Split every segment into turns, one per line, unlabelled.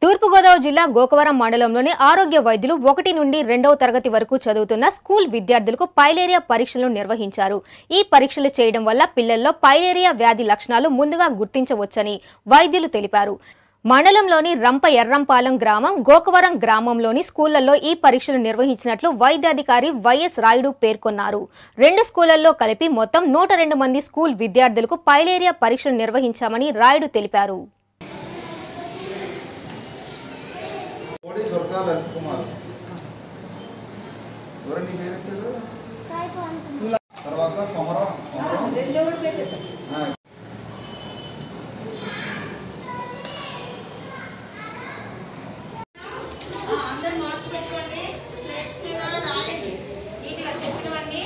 తూర్పుగోదావరి జిల్లా గోకవరం మండలంలోని ఆరోగ్య వైద్యులు ఒకటి నుండి రెండవ తరగతి వరకు చదువుతున్న స్కూల్ విద్యార్థులకు పైలేరియా పరీక్షలు నిర్వహించారు ఈ పరీక్షలు చేయడం వల్ల పిల్లల్లో పైలేరియా వ్యాధి లక్షణాలు ముందుగా గుర్తించవచ్చని వైద్యులు తెలిపారు మండలంలోని రంప ఎర్రంపాలెం గ్రామం గోకవరం గ్రామంలోని స్కూళ్లలో ఈ పరీక్షలు నిర్వహించినట్లు వైద్యాధికారి వైఎస్ రాయుడు పేర్కొన్నారు రెండు స్కూళ్లలో కలిపి మొత్తం నూట రెండు మంది స్కూల్ విద్యార్థులకు పైలేరియా పరీక్షలు నిర్వహించామని రాయుడు తెలిపారు
కోడి దొరకాలి అనిల్ కుమార్ ఎవరండి మీ పేరు పేరు? తర్వాత కొమరం కొమరం ఆ,
అందరు మాస్క్ పెట్టుకోండి స్లేట్స్ మీద రాయండి నీట్గా చెప్పినవన్నీ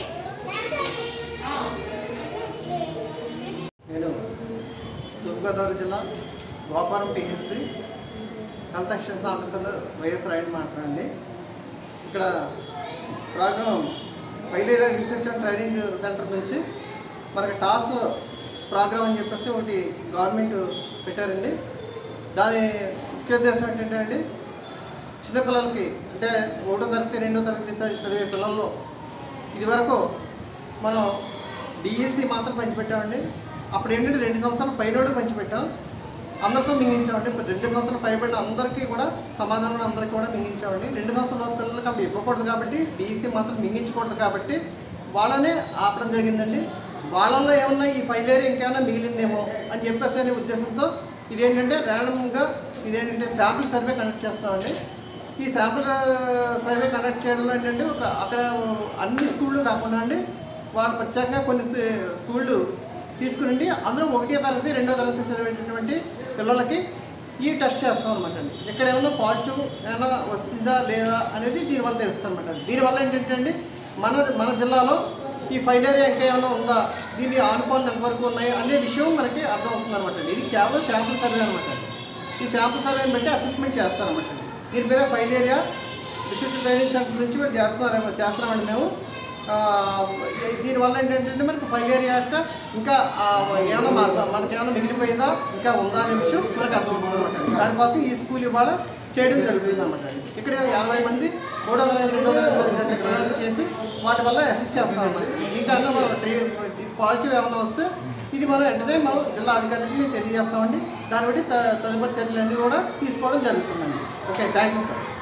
నేను తూర్పుగోదావరి జిల్లా Goparam TSC health extension officer YS Rayudu మాట్లాడండి ఇక్కడ programme filaria research and training centre నుంచి మనకి టాస్ ప్రోగ్రామ్ అని చెప్పేసి ఒకటి గవర్నమెంట్ పెట్టారండి దాని ముఖ్య ఉద్దేశం ఏంటంటే అండి చిన్నపిల్లలకి అంటే ఒకటో తరగతి రెండో తరగతి చదివే పిల్లల్లో ఇదివరకు మనం డిఎస్సి మాత్రం పంచిపెట్టామండి అప్పుడు ఏంటంటే రెండు సంవత్సరాలు పైన పంచిపెట్టాం అందరితో మింగించామండి ఇప్పుడు రెండు సంవత్సరాలు పైబడిన అందరికీ కూడా సమాధానం అందరికీ కూడా మింగించామండి రెండు సంవత్సరాల పిల్లలకి అప్పుడు ఇవ్వకూడదు కాబట్టి డిఎస్సి మాత్రం మింగించకూడదు కాబట్టి వాళ్ళనే ఆపడం జరిగిందండి వాళ్ళల్లో ఏమన్నా ఈ ఫైలేరియా ఇంకేమైనా మిగిలిందేమో అని చెప్పేసి అనే ఉద్దేశంతో ఇదేంటంటే ర్యాండమ్గా ఇదేంటంటే శాంపుల్ సర్వే కండక్ట్ చేస్తున్నామండి ఈ శాంపుల్ సర్వే కండక్ట్ చేయడంలో ఏంటంటే ఒక అక్కడ అన్ని స్కూళ్ళు కాకుండా అండి వాళ్ళు ప్రత్యేకంగా కొన్ని స్- స్కూళ్ళు తీసుకురండి అందులో ఒకటో తరగతి రెండో తరగతి చదివేటటువంటి పిల్లలకి ఈ టెస్ట్ చేస్తాం అనమాట అండి ఇక్కడ ఏమన్నా పాజిటివ్ ఏమైనా వస్తుందా లేదా అనేది దీనివల్ల తెలుస్తుంది అనమాట దీనివల్ల ఏంటంటే అండి మన మన జిల్లాలో ఈ ఫైలేరియా ఇంకా ఏమైనా ఉందా దీని ఆనుపాలు ఎంతవరకు ఉన్నాయి అనే విషయం మనకి అర్థమవుతుంది అనమాట ఇది కేవలం శాంపుల్ సర్వే అనమాట ఈ శాంపుల్ సర్వేని బట్టి అసెస్మెంట్ చేస్తారన్నమాట దీని పేరే ఫైలేరియా రీసెర్చ్ ట్రైనింగ్ సెంటర్ నుంచి మేము చేస్తున్నారు చేస్తున్నామండి మేము ఆ, ఈ- దీనివల్ల ఏంటంటే మనకి ఫైలేరియా యొక్క ఇంకా ఆ, ఏమైనా మా మనకి ఏమైనా మిగిలిపోయిందా ఇంకా ఉందా అనే విషయం మనకు అర్థమవుతుంది అనమాట దానికోసం ఈ స్కూల్ ఇవాళ చేయడం జరుగుతుంది అనమాట ఇక్కడ యాభై మంది మూడో తరగతి రెండో తరగతి చదివినటువంటి పిల్లలకి చేసి వాటి వల్ల అసిస్ట్ చేస్తాం అనమాట ఇంకా మనం పాజిటివ్ ఏమైనా వస్తే ఇది మనం వెంటనే మనం జిల్లా అధికారులకి తెలియజేస్తామండి దాన్ని బట్టి త- తదుపరి చర్యలన్నీ కూడా తీసుకోవడం జరుగుతుందండి ఓకే థ్యాంక్ యూ సార్